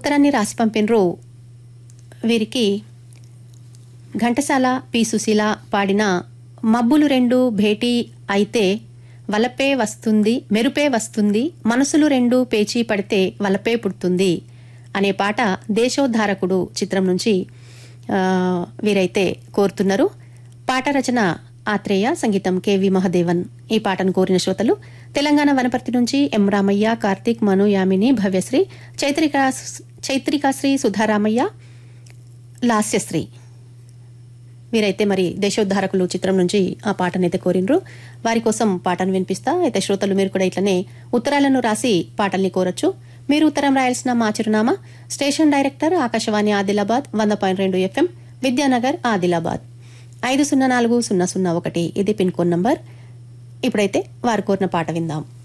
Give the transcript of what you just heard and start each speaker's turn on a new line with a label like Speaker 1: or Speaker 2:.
Speaker 1: ఉత్తరాన్ని రాసి పంపినరు వీరికి ఘంటసాల పి సుశీల పాడిన మబ్బులు రెండు భేటీ అయితే వలపే వస్తుంది మెరుపే వస్తుంది మనసులు రెండు పేచీ పడితే వలపే పుడుతుంది అనే పాట దేశోద్ధారకుడు చిత్రం నుంచి ఆ, వీరైతే కోరుతున్నారు పాట రచన ఆత్రేయ సంగీతం కెవి మహదేవన్ ఈ పాటను కోరిన శ్రోతలు తెలంగాణ వనపర్తి నుంచి ఎం రామయ్య కార్తీక్ మను యామిని భవ్యశ్రీ చైత్రికా చైత్రికాశ్రీ సుధారామయ్య లాస్యశ్రీ వీరైతే మరి దేశోద్ధారకులు చిత్రం నుంచి ఆ పాటనైతే కోరినరు వారి కోసం పాటను వినిపిస్తా అయితే శ్రోతలు మీరు కూడా ఇట్లనే ఉత్తరాలను రాసి పాటల్ని కోరొచ్చు మీరు ఉత్తరం రాయాల్సిన మా చిరునామా స్టేషన్ డైరెక్టర్ ఆకాశవాణి ఆదిలాబాద్ వంద పాయింట్ రెండు ఎఫ్ఎం విద్యానగర్ ఆదిలాబాద్ ఐదు సున్నా నాలుగు సున్నా సున్నా ఒకటి ఇది పిన్ కోడ్ నంబర్ ఇప్పుడైతే వారు కోరిన పాట విందాం